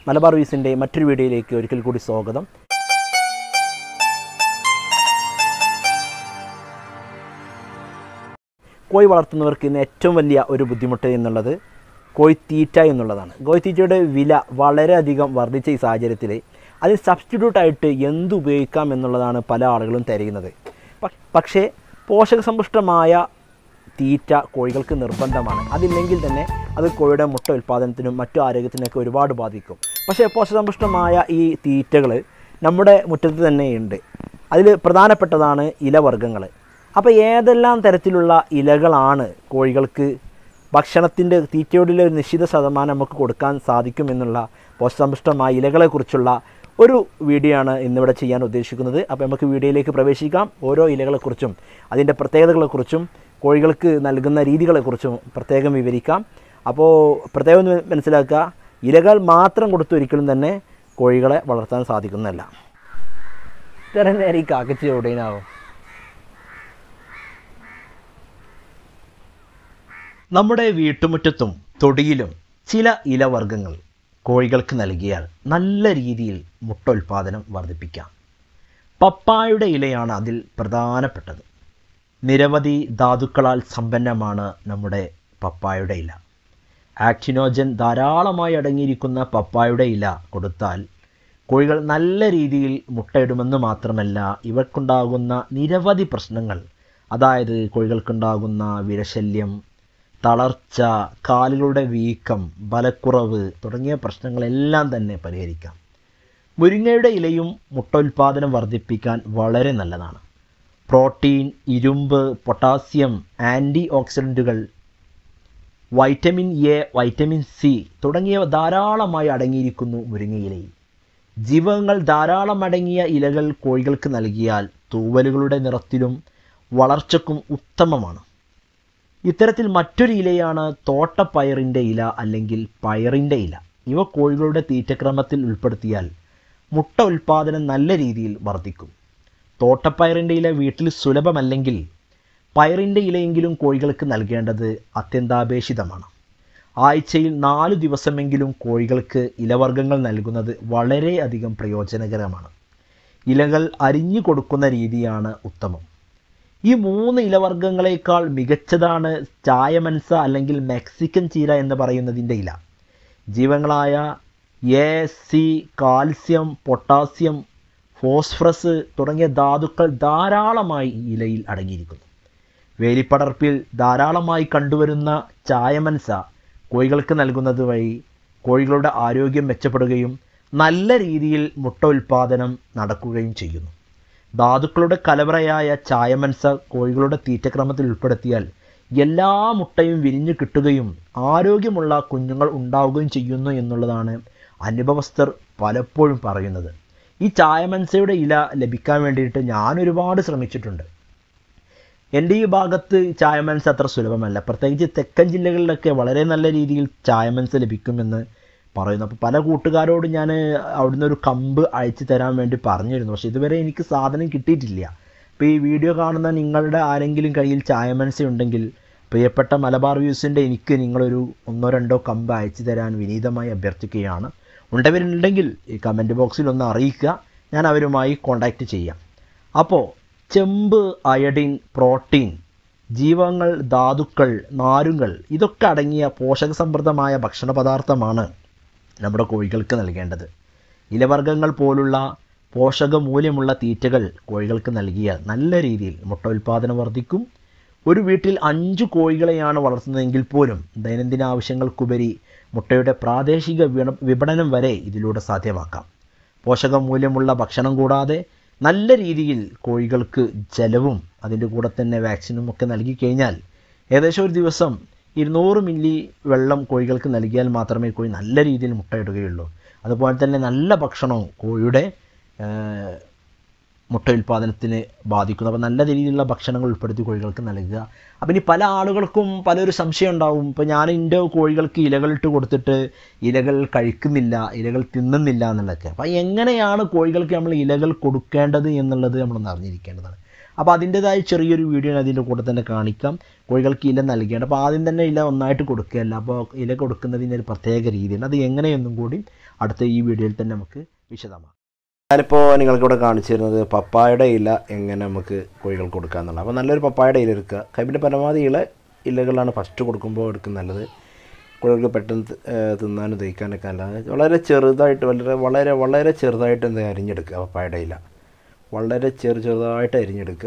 മലബാർ വീസിൻ്റെ മറ്റൊരു വീഡിയോയിലേക്ക് ഒരിക്കൽ കൂടി സ്വാഗതം കോഴി വളർത്തുന്നവർക്ക് ഇന്ന് ഏറ്റവും വലിയ ഒരു ബുദ്ധിമുട്ട് എന്നുള്ളത് കോഴിത്തീറ്റ എന്നുള്ളതാണ് കോഴിത്തീറ്റയുടെ വില വളരെയധികം വർദ്ധിച്ച ഈ സാഹചര്യത്തിൽ അതിന് സബ്സ്റ്റിറ്റ്യൂട്ടായിട്ട് എന്ത് ഉപയോഗിക്കാം എന്നുള്ളതാണ് പല ആളുകളും തിരയുന്നത് പ- പക്ഷേ പോഷകസമ്പുഷ്ടമായ തീറ്റ കോഴികൾക്ക് നിർബന്ധമാണ് അതില്ലെങ്കിൽ തന്നെ അത് കോഴിയുടെ മുട്ട ഉൽപ്പാദനത്തിനും മറ്റു ആരോഗ്യത്തിനൊക്കെ ഒരുപാട് ബാധിക്കും പക്ഷേ പോഷകസമ്പുഷ്ടമായ ഈ തീറ്റകൾ നമ്മുടെ മുറ്റത്ത് തന്നെയുണ്ട് അതിൽ പ്രധാനപ്പെട്ടതാണ് ഇലവർഗ്ഗങ്ങൾ അപ്പോൾ ഏതെല്ലാം തരത്തിലുള്ള ഇലകളാണ് കോഴികൾക്ക് ഭക്ഷണത്തിൻ്റെ തീറ്റയോടുള്ള ഒരു നിശ്ചിത ശതമാനം നമുക്ക് കൊടുക്കാൻ സാധിക്കുമെന്നുള്ള പോഷകസമ്പുഷ്ടമായ ഇലകളെക്കുറിച്ചുള്ള ഒരു വീഡിയോ ആണ് ഇന്നിവിടെ ചെയ്യാൻ ഉദ്ദേശിക്കുന്നത് അപ്പോൾ നമുക്ക് വീഡിയോയിലേക്ക് പ്രവേശിക്കാം ഓരോ ഇലകളെക്കുറിച്ചും അതിൻ്റെ പ്രത്യേകതകളെക്കുറിച്ചും കോഴികൾക്ക് നൽകുന്ന രീതികളെക്കുറിച്ചും പ്രത്യേകം വിവരിക്കാം അപ്പോൾ പ്രത്യേകം ഒന്ന് മനസ്സിലാക്കുക ഇലകൾ മാത്രം കൊടുത്ത് ഒരിക്കലും തന്നെ കോഴികളെ വളർത്താൻ സാധിക്കുന്നതല്ല ഇത്ര നേരം ഈ കാക്കച്ചി എവിടെയാവും നമ്മുടെ വീട്ടുമുറ്റത്തും തൊടിയിലും ചില ഇലവർഗ്ഗങ്ങൾ കോഴികൾക്ക് നൽകിയാൽ നല്ല രീതിയിൽ മുട്ട ഉൽപ്പാദനം വർദ്ധിപ്പിക്കാം പപ്പായുടെ ഇലയാണ് അതിൽ പ്രധാനപ്പെട്ടത് നിരവധി ധാതുക്കളാൽ സമ്പന്നമാണ് നമ്മുടെ പപ്പായുടെ ഇല ആക്ടിനോജൻ ധാരാളമായി അടങ്ങിയിരിക്കുന്ന പപ്പായുടെ ഇല കൊടുത്താൽ കോഴികൾ നല്ല രീതിയിൽ മുട്ടയിടുമെന്ന് മാത്രമല്ല ഇവർക്കുണ്ടാകുന്ന നിരവധി പ്രശ്നങ്ങൾ അതായത് കോഴികൾക്കുണ്ടാകുന്ന വിരശല്യം തളർച്ച കാലുകളുടെ വീക്കം ബലക്കുറവ് തുടങ്ങിയ പ്രശ്നങ്ങളെല്ലാം തന്നെ പരിഹരിക്കാം മുരിങ്ങയുടെ ഇലയും മുട്ട ഉൽപ്പാദനം വർദ്ധിപ്പിക്കാൻ വളരെ നല്ലതാണ് പ്രോട്ടീൻ ഇരുമ്പ് പൊട്ടാസ്യം ആൻറ്റി ഓക്സിഡൻറ്റുകൾ വൈറ്റമിൻ എ വൈറ്റമിൻ സി തുടങ്ങിയവ ധാരാളമായി അടങ്ങിയിരിക്കുന്നു മുരിങ്ങയിലയിൽ ജീവകങ്ങൾ ധാരാളം അടങ്ങിയ ഇലകൾ കോഴികൾക്ക് നൽകിയാൽ തൂവലുകളുടെ നിറത്തിലും വളർച്ചയ്ക്കും ഉത്തമമാണ് ഇത്തരത്തിൽ മറ്റൊരു ഇലയാണ് തോട്ടപ്പയറിൻ്റെ ഇല അല്ലെങ്കിൽ പയറിൻ്റെ ഇല ഇവ കോഴികളുടെ തീറ്റക്രമത്തിൽ ഉൾപ്പെടുത്തിയാൽ മുട്ട ഉൽപ്പാദനം നല്ല രീതിയിൽ വർദ്ധിക്കും തോട്ടപ്പയറിൻ്റെ ഇല വീട്ടിൽ സുലഭമല്ലെങ്കിൽ പയറിൻ്റെ ഇലയെങ്കിലും കോഴികൾക്ക് നൽകേണ്ടത് അത്യന്താപേക്ഷിതമാണ് ആഴ്ചയിൽ നാല് ദിവസമെങ്കിലും കോഴികൾക്ക് ഇലവർഗ്ഗങ്ങൾ നൽകുന്നത് വളരെയധികം പ്രയോജനകരമാണ് ഇലകൾ അരിഞ്ഞു കൊടുക്കുന്ന രീതിയാണ് ഉത്തമം ഈ മൂന്ന് ഇലവർഗ്ഗങ്ങളെക്കാൾ മികച്ചതാണ് ചായമൻസ അല്ലെങ്കിൽ മെക്സിക്കൻ ചീര എന്ന് പറയുന്നതിൻ്റെ ഇല ജീവങ്ങളായ A C calcium potassium phosphorus തുടങ്ങിയ ധാതുക്കൾ ധാരാളമായി ഈ ഇലയിൽ അടങ്ങിയിരിക്കുന്നു വേലിപ്പടർപ്പിൽ ധാരാളമായി കണ്ടുവരുന്ന ചായമൻസ കോഴികൾക്ക് നൽകുന്നത് വഴി കോഴികളുടെ ആരോഗ്യം മെച്ചപ്പെടുകയും നല്ല രീതിയിൽ മുട്ട ഉൽപ്പാദനം നടക്കുകയും ചെയ്യുന്നു ധാതുക്കളുടെ കലവറയായ ചായമൻസ കോഴികളുടെ തീറ്റക്രമത്തിൽ ഉൾപ്പെടുത്തിയാൽ എല്ലാ മുട്ടയും വിരിഞ്ഞു കിട്ടുകയും ആരോഗ്യമുള്ള കുഞ്ഞുങ്ങൾ ഉണ്ടാവുകയും ചെയ്യുന്നു എന്നുള്ളതാണ് അനുഭവസ്ഥർ പലപ്പോഴും പറയുന്നത് ഈ ചായമൻസയുടെ ഇല ലഭിക്കാൻ വേണ്ടിയിട്ട് ഞാൻ ഒരുപാട് ശ്രമിച്ചിട്ടുണ്ട് എൻ്റെ ഈ ഭാഗത്ത് ചായമൻസ് അത്ര സുലഭമല്ല പ്രത്യേകിച്ച് തെക്കൻ ജില്ലകളിലൊക്കെ വളരെ നല്ല രീതിയിൽ ചായമൻസ് ലഭിക്കുമെന്ന് പറയുന്നു അപ്പോൾ പല കൂട്ടുകാരോട് ഞാൻ അവിടുന്ന് ഒരു കമ്പ് അയച്ചു തരാൻ വേണ്ടി പറഞ്ഞിരുന്നു പക്ഷേ ഇതുവരെ എനിക്ക് സാധനം കിട്ടിയിട്ടില്ല അപ്പോൾ ഈ വീഡിയോ കാണുന്ന നിങ്ങളുടെ ആരെങ്കിലും കയ്യിൽ ചായമൻസ ഉണ്ടെങ്കിൽ പ്രിയപ്പെട്ട മലബാർ വ്യൂസിൻ്റെ എനിക്ക് നിങ്ങളൊരു ഒന്നോ രണ്ടോ കമ്പ് അയച്ചു തരാൻ വിനീതമായി അഭ്യർത്ഥിക്കുകയാണ് ഉണ്ടവരുണ്ടെങ്കിൽ ഈ കമൻറ്റ് ബോക്സിൽ ഒന്ന് അറിയിക്കുക ഞാൻ അവരുമായി കോൺടാക്റ്റ് ചെയ്യാം അപ്പോൾ ചെമ്പ് അയഡിൻ പ്രോട്ടീൻ ജീവങ്ങൾ ധാതുക്കൾ നാരുകൾ ഇതൊക്കെ അടങ്ങിയ പോഷകസമൃദ്ധമായ ഭക്ഷണ പദാർത്ഥമാണ് നമ്മുടെ കോഴികൾക്ക് നൽകേണ്ടത് ഇലവർഗ്ഗങ്ങൾ പോലുള്ള പോഷകമൂല്യമുള്ള തീറ്റകൾ കോഴികൾക്ക് നൽകിയാൽ നല്ല രീതിയിൽ മുട്ട ഉൽപ്പാദനം വർദ്ധിക്കും ഒരു വീട്ടിൽ അഞ്ച് കോഴികളെയാണ് വളർത്തുന്നതെങ്കിൽ പോലും ദൈനംദിന ആവശ്യങ്ങൾക്കുപരി മുട്ടയുടെ പ്രാദേശിക വിപണ- വിപണനം വരെ ഇതിലൂടെ സാധ്യമാക്കാം പോഷകമൂല്യമുള്ള ഭക്ഷണം കൂടാതെ നല്ല രീതിയിൽ കോഴികൾക്ക് ജലവും അതിൻ്റെ കൂടെ തന്നെ വാക്സിനും ഒക്കെ നൽകി കഴിഞ്ഞാൽ ഏകദേശം ഒരു ദിവസം ഇരുന്നൂറ് മില്ലി വെള്ളം കോഴികൾക്ക് നൽകിയാൽ മാത്രമേ കോഴി നല്ല രീതിയിൽ മുട്ടയിടുകയുള്ളൂ അതുപോലെ തന്നെ നല്ല ഭക്ഷണവും കോഴിയുടെ ആ, മുട്ട ഉൽപ്പാദനത്തിന് ബാധിക്കുന്നു അപ്പോൾ നല്ല രീതിയിലുള്ള ഭക്ഷണങ്ങൾ ഉൾപ്പെടുത്തി കോഴികൾക്ക് നൽകുക അപ്പം ഇനി പല ആളുകൾക്കും പലൊരു സംശയം ഉണ്ടാവും ഇപ്പോൾ ഞാൻ എൻ്റെ കോഴികൾക്ക് ഇലകളിട്ട് കൊടുത്തിട്ട് ഇലകൾ കഴിക്കുന്നില്ല ഇലകൾ തിന്നുന്നില്ല എന്നുള്ളതൊക്കെ അപ്പം എങ്ങനെയാണ് കോഴികൾക്ക് നമ്മൾ ഇലകൾ കൊടുക്കേണ്ടത് എന്നുള്ളത് നമ്മളൊന്ന് അറിഞ്ഞിരിക്കേണ്ടതാണ് അപ്പോൾ അതിൻ്റെതായ ചെറിയൊരു വീഡിയോ ഞാൻ അതിൻ്റെ കൂടെ തന്നെ കാണിക്കാം കോഴികൾക്ക് ഇല നൽകിയാണ് അപ്പോൾ ആദ്യം തന്നെ ഇല ഒന്നായിട്ട് കൊടുക്കുകയല്ല അപ്പോൾ ഇല കൊടുക്കുന്നതിന് ഒരു പ്രത്യേക രീതിയുണ്ട് അത് എങ്ങനെയെന്നും കൂടി അടുത്ത ഈ വീഡിയോയിൽ തന്നെ നമുക്ക് വിശദമാക്കാം ഞാനിപ്പോൾ നിങ്ങൾക്കിവിടെ കാണിച്ചു തരുന്നത് പപ്പായുടെ ഇല എങ്ങനെ നമുക്ക് കോഴികൾക്ക് കൊടുക്കാമെന്നുള്ളത് അപ്പോൾ നല്ലൊരു പപ്പായുടെ ഇല എടുക്കുക കൈപ്പിൻ്റെ പരമാവധി ഇല ഇലകളാണ് ഫസ്റ്റ് കൊടുക്കുമ്പോൾ എടുക്കുന്നത് നല്ലത് കോഴികൾക്ക് പെട്ടെന്ന് തി- ഏഹ് തിന്നാനും ദഹിക്കാനൊക്കെ നല്ലതാണ് വളരെ ചെറുതായിട്ട് വളരെ വളരെ വളരെ ചെറുതായിട്ട് എന്ത് അരിഞ്ഞെടുക്കുക പപ്പായുടെ ഇല വളരെ ചെറു ചെറുതായിട്ട് അരിഞ്ഞെടുക്കുക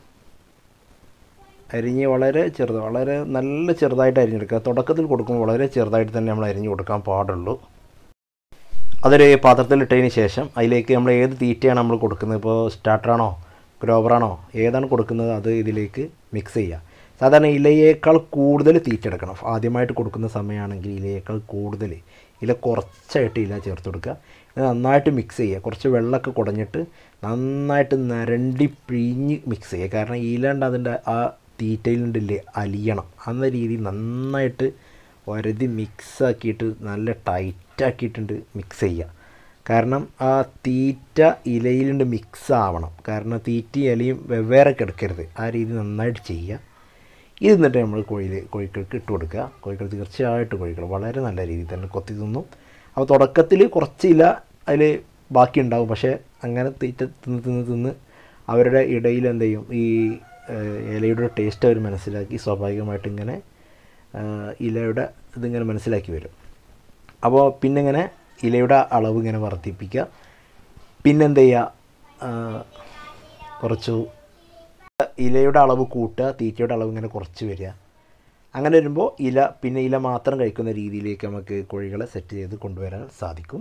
അരിഞ്ഞ് വളരെ ചെറുത് വളരെ നല്ല ചെറുതായിട്ട് അരിഞ്ഞെടുക്കുക തുടക്കത്തിൽ കൊടുക്കുമ്പോൾ വളരെ ചെറുതായിട്ട് തന്നെ നമ്മൾ അരിഞ്ഞ് കൊടുക്കാൻ പാടുള്ളൂ അതൊരു പാത്രത്തിലിട്ടതിന് ശേഷം അതിലേക്ക് നമ്മൾ ഏത് തീറ്റയാണ് നമ്മൾ കൊടുക്കുന്നത് ഇപ്പോൾ സ്റ്റാർട്ടറാണോ ഗ്രോവറാണോ ഏതാണ് കൊടുക്കുന്നത് അത് ഇതിലേക്ക് മിക്സ് ചെയ്യുക സാധാരണ ഇലയേക്കാൾ കൂടുതൽ തീറ്റ എടുക്കണം ആദ്യമായിട്ട് കൊടുക്കുന്ന സമയമാണെങ്കിൽ ഇലയേക്കാൾ കൂടുതൽ ഇല കുറച്ചായിട്ട് ഇല ചേർത്ത് കൊടുക്കുക ഇത് നന്നായിട്ട് മിക്സ് ചെയ്യുക കുറച്ച് വെള്ളമൊക്കെ കുടഞ്ഞിട്ട് നന്നായിട്ട് നരണ്ടി പിഴിഞ്ഞ് മിക്സ് ചെയ്യുക കാരണം ഇലണ്ട് അതിൻ്റെ ആ തീറ്റയിലുണ്ടല്ലേ അലിയണം എന്ന രീതിയിൽ നന്നായിട്ട് ഒരതി മിക്സ് ആക്കിയിട്ട് നല്ല ടൈറ്റാക്കിയിട്ടുണ്ട് മിക്സ് ചെയ്യുക കാരണം ആ തീറ്റ ഇലയിലുണ്ട് മിക്സ് ആവണം കാരണം തീറ്റ ഇലയും വെവ്വേറെ കിടക്കരുത് ആ രീതി നന്നായിട്ട് ചെയ്യുക ഇത് എന്നിട്ട് നമ്മൾ കോഴിയിൽ കോഴികൾക്ക് ഇട്ട് കൊടുക്കുക കോഴികൾ തീർച്ചയായിട്ടും കോഴികൾ വളരെ നല്ല രീതിയിൽ തന്നെ കൊത്തി തിന്നും അപ്പോൾ തുടക്കത്തിൽ കുറച്ച് ഇല അതിൽ ബാക്കി ഉണ്ടാവും പക്ഷേ അങ്ങനെ തീറ്റ തിന്ന് തിന്ന് തിന്ന് അവരുടെ ഇടയിൽ എന്ത് ചെയ്യും ഈ ഏഹ്, ഇലയുടെ ടേസ്റ്റ് അവർ മനസ്സിലാക്കി സ്വാഭാവികമായിട്ട് ഇങ്ങനെ ഏഹ്, ഇലയുടെ ഇതിങ്ങനെ മനസ്സിലാക്കി വരും അപ്പോൾ പിന്നെ ഇങ്ങനെ ഇലയുടെ അളവ് ഇങ്ങനെ വർദ്ധിപ്പിക്കുക പിന്നെന്ത് ചെയ്യുക ആ, കുറച്ചു ഇലയുടെ അളവ് കൂട്ടുക തീറ്റയുടെ അളവ് ഇങ്ങനെ കുറച്ച് വരിക അങ്ങനെ വരുമ്പോൾ ഇല പിന്നെ ഇല മാത്രം കഴിക്കുന്ന രീതിയിലേക്ക് നമുക്ക് കോഴികളെ സെറ്റ് ചെയ്ത് കൊണ്ടുവരാൻ സാധിക്കും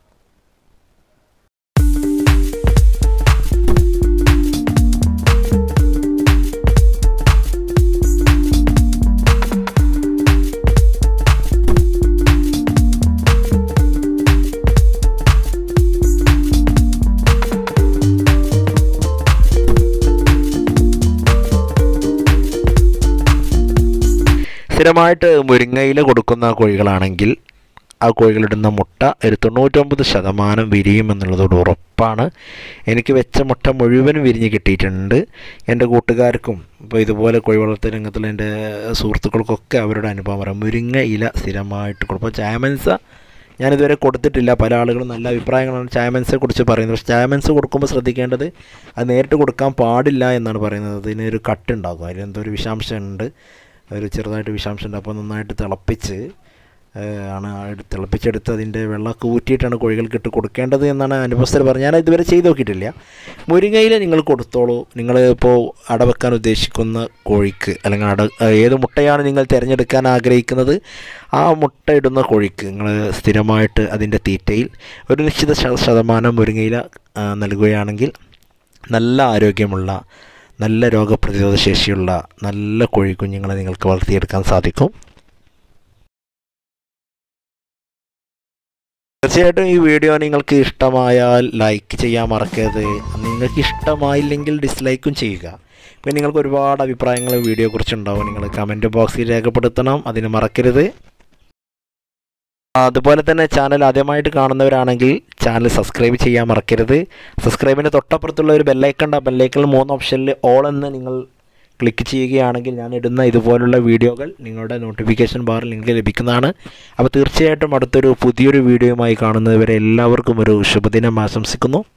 സ്ഥിരമായിട്ട് മുരിങ്ങയില കൊടുക്കുന്ന കോഴികളാണെങ്കിൽ ആ കോഴികളിടുന്ന മുട്ട ഒരു തൊണ്ണൂറ്റൊമ്പത് ശതമാനം വിരിയുമെന്നുള്ളതോട് ഉറപ്പാണ് എനിക്ക് വെച്ച മുട്ട മുഴുവൻ വിരിഞ്ഞ് കിട്ടിയിട്ടുണ്ട് എൻ്റെ കൂട്ടുകാർക്കും ഇപ്പോൾ ഇതുപോലെ കോഴി വളർത്തൽ രംഗത്തുള്ള എൻ്റെ സുഹൃത്തുക്കൾക്കൊക്കെ അവരുടെ അനുഭവം പറയാം മുരിങ്ങ ഇല സ്ഥിരമായിട്ട് കൊടുക്കും ചാമൻസ ഞാനിതുവരെ കൊടുത്തിട്ടില്ല പല ആളുകളും നല്ല അഭിപ്രായങ്ങളാണ് ചാമൻസെ കുറിച്ച് പറയുന്നത് പക്ഷേ ചാമൻസ് കൊടുക്കുമ്പോൾ ശ്രദ്ധിക്കേണ്ടത് അത് നേരിട്ട് കൊടുക്കാൻ പാടില്ല എന്നാണ് പറയുന്നത് അതിനൊരു കട്ടുണ്ടാകും അതിലെന്തോ ഒരു വിഷാംശം ഉണ്ട് ഒരു ചെറുതായിട്ട് വിഷാംശം ഉണ്ട് അപ്പോൾ നന്നായിട്ട് തിളപ്പിച്ച് ഏഹ്, ആണ് ആ എടുത്ത് തിളപ്പിച്ചെടുത്ത് അതിൻ്റെ വെള്ളമൊക്കെ ഊറ്റിയിട്ടാണ് കോഴികൾക്ക് ഇട്ട് കൊടുക്കേണ്ടത് എന്നാണ് അനുഭവസ്ഥർ പറഞ്ഞത് ഞാൻ ഇതുവരെ ചെയ്ത് നോക്കിയിട്ടില്ല മുരിങ്ങയില നിങ്ങൾ കൊടുത്തോളൂ നിങ്ങൾ ഇപ്പോൾ അടവെക്കാൻ ഉദ്ദേശിക്കുന്ന കോഴിക്ക് അല്ലെങ്കിൽ അട ഏത് മുട്ടയാണ് നിങ്ങൾ തിരഞ്ഞെടുക്കാൻ ആഗ്രഹിക്കുന്നത് ആ മുട്ട ഇടുന്ന കോഴിക്ക് നിങ്ങൾ സ്ഥിരമായിട്ട് അതിൻ്റെ തീറ്റയിൽ ഒരു നിശ്ചിത ശത- ശതമാനം മുരിങ്ങയില ആ, നൽകുകയാണെങ്കിൽ നല്ല ആരോഗ്യമുള്ള നല്ല രോഗപ്രതിരോധ ശേഷിയുള്ള നല്ല കോഴിക്കുഞ്ഞുങ്ങളെ നിങ്ങൾക്ക് വളർത്തിയെടുക്കാൻ സാധിക്കും തീർച്ചയായിട്ടും ഈ വീഡിയോ നിങ്ങൾക്ക് ഇഷ്ടമായാൽ ലൈക്ക് ചെയ്യാൻ മറക്കരുത് നിങ്ങൾക്ക് ഇഷ്ടമായില്ലെങ്കിൽ ഡിസ്ലൈക്കും ചെയ്യുക പിന്നെ നിങ്ങൾക്ക് ഒരുപാട് അഭിപ്രായങ്ങൾ വീഡിയോ കുറിച്ചുണ്ടാവും നിങ്ങൾ കമൻറ്റ് ബോക്സിൽ രേഖപ്പെടുത്തണം അതിന് മറക്കരുത് അതുപോലെ തന്നെ ചാനൽ ആദ്യമായിട്ട് കാണുന്നവരാണെങ്കിൽ ചാനൽ സബ്സ്ക്രൈബ് ചെയ്യാൻ മറക്കരുത് സബ്സ്ക്രൈബിന് തൊട്ടപ്പുറത്തുള്ള ഒരു ബെല്ലൈക്കൺ ഉണ്ട് ആ ബെല്ലൈക്കണിൽ മൂന്ന് ഓപ്ഷനിൽ ഓൾ എന്ന് നിങ്ങൾ ക്ലിക്ക് ചെയ്യുകയാണെങ്കിൽ ഞാൻ ഇടുന്ന ഇതുപോലുള്ള വീഡിയോകൾ നിങ്ങളുടെ നോട്ടിഫിക്കേഷൻ ബാറിൽ നിങ്ങൾക്ക് ലഭിക്കുന്നതാണ് അപ്പോൾ തീർച്ചയായിട്ടും അടുത്തൊരു പുതിയൊരു വീഡിയോയുമായി കാണുന്നതുവരെ എല്ലാവർക്കും ഒരു ശുഭദിനം ആശംസിക്കുന്നു